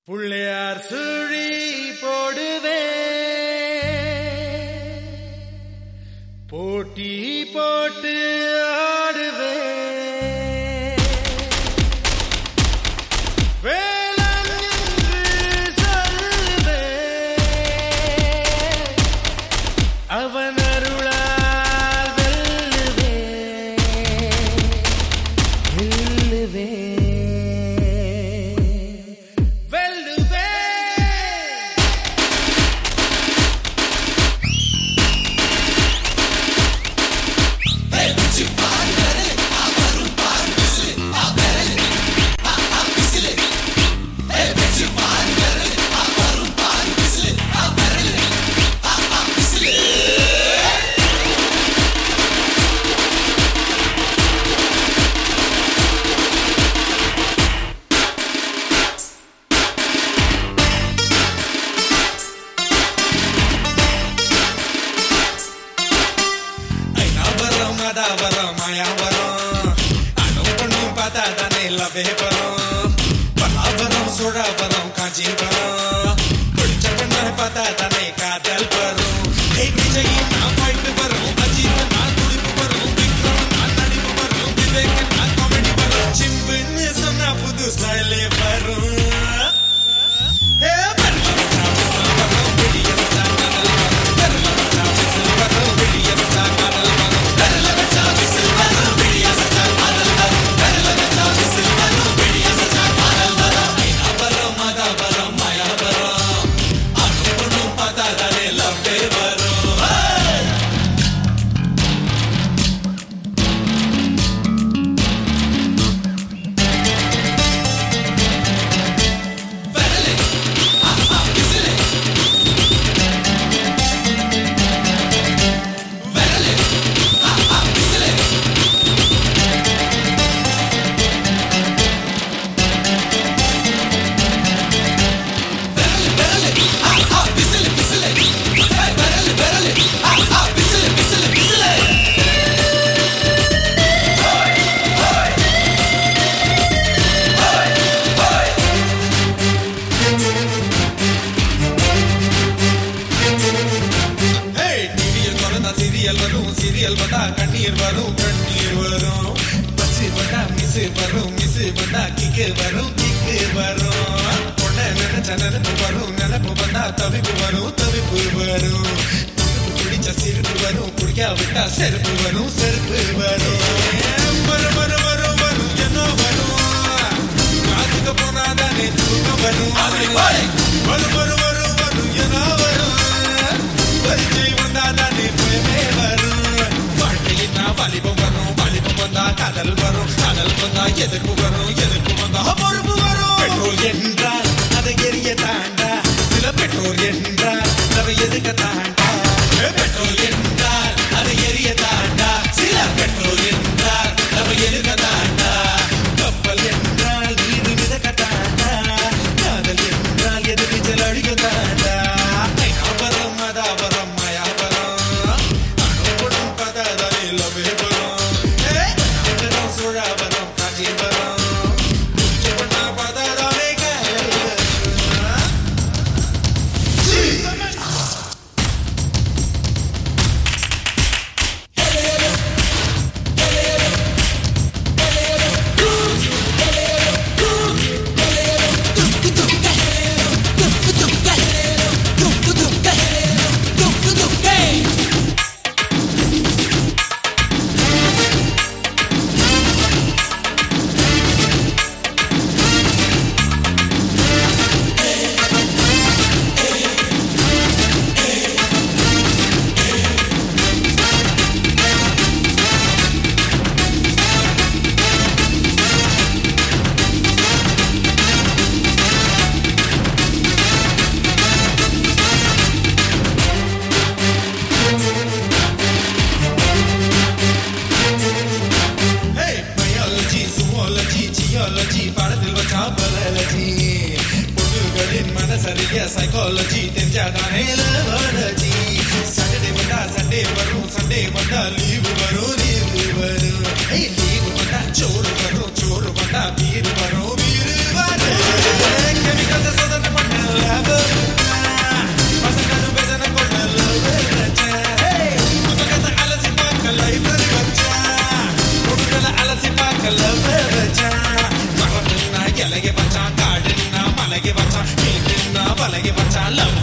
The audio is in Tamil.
புள்ளையார் சுழி போடுவே போட்டி போட்டு ஆடுவே வேளாண் என்று சொல்லுவே அவன் அருளால் வெல்லுவே வெல்லுவே வெல்லுவே ஐநாவரம் அதாவரம் மாயாவரம் அணும் பொண்ணும் பார்த்தா தானே லவே வரும் பலாவரம் சுழாவரம் காஞ்சிவரம் பிடிச்ச பொண்ணை பார்த்தா தானே காதல் வரும் ஹே விஜய் நான் பாயிட்டு வரும் அஜித் நான் துடிப்பு வரும் விக்ரம் நான் நடிப்பு வரும் விவேக் நான் காமெடி வரும் சிம்புன்னு சொன்னா புது ஸ்டைலே வரும் ஹே வெள்ளம் சாப்பிட்டு வரும் விடிய வச்சா காதல் வரும் வெள்ளம் சாப்பிட்டு வரும் விடிய வச்சா காதல் வரும் வெள்ளம் வச்சா விசில் வரும் விடிய வச்சா காதல் வரும் வெள்ளம் வச்சா விசில் வரும் விடிய வச்சா காதல் வரும் ஐநாவரம் மதாவரம் மாயாவரம் அணும் பொண்ணும் பார்த்தா தானே லவ்வே வரும் ஏய், டிவியில் திறந்தா சீரியல் வரும் சீரியல் வந்தா கண்ணீர் வரும் கண்ணீர் வரும் பஸ் வந்தா மிஸ் வரும் மிஸ் வந்தா கிக்கு வரும் கிக்கு வரும் பொண்ண நினைச்ச நினைப்பு வரும் நினைப்பு வந்தா தவிப்பு வரும் தவிப்பு வரும் துடுப்பு பிடிச்ச சிரிப்பு வரும் குடிக்க விட்டா செருப்பு வரும் செருப்பு வரும் வரும் வரும் வரும் வரும் என்ன வரும் காசுக்கு போனாதானே தூக்கம் வரும் வரும் வரும் வரும் வரும் என்ன வரும் பரிச்சை வந்தாதானே பயமே வரும் வாழ்க்கையினா வாலிபம் வரும் வாலிபம் வந்தா காதல் வரும் காதல் வந்தா எதிர்ப்பு வரும் எதிர்ப்பு வந்தா பொறுப்பு வரும் பெட்ரோல் என்றால் அதை எரிய தாண்டா சில பெட்ரோல் என்றால் அதை எதுக்க தாண்டா பெட்ரோல் என்றால் அதை எரிய தாண்டா சில பெட்ரோல் என்றால் அதை எதுக்க தாண்டா கப்பல் என்றால் நீடு மிதக்க தாண்டா காதல் என்றால் எதிர்நீச்சல் அடிக்க தாண்டா ஐநாவரம் அதாவரம் மாயாவரம் அணுபடும் பததலை லவே வரும் சுழாவரம் காஞ்சிவரம் உச்சப்பட்ட பததலை காதல் வரும் Hey, biology, zoology, geology, பாடத்தில் வச்சா biology. பொண்ணுகளின் மனசறிய psychology தெரிஞ்சாதானே biology. Saturday வந்தா Sunday வரும், Sunday வந்தா leave வரும், leave வரும். Hey, leave வந்தா சோறு வரும், சோறு வந்தா beer வரும், beer வரும். Chemicals சொந்த மாலையை வச்சா லவ்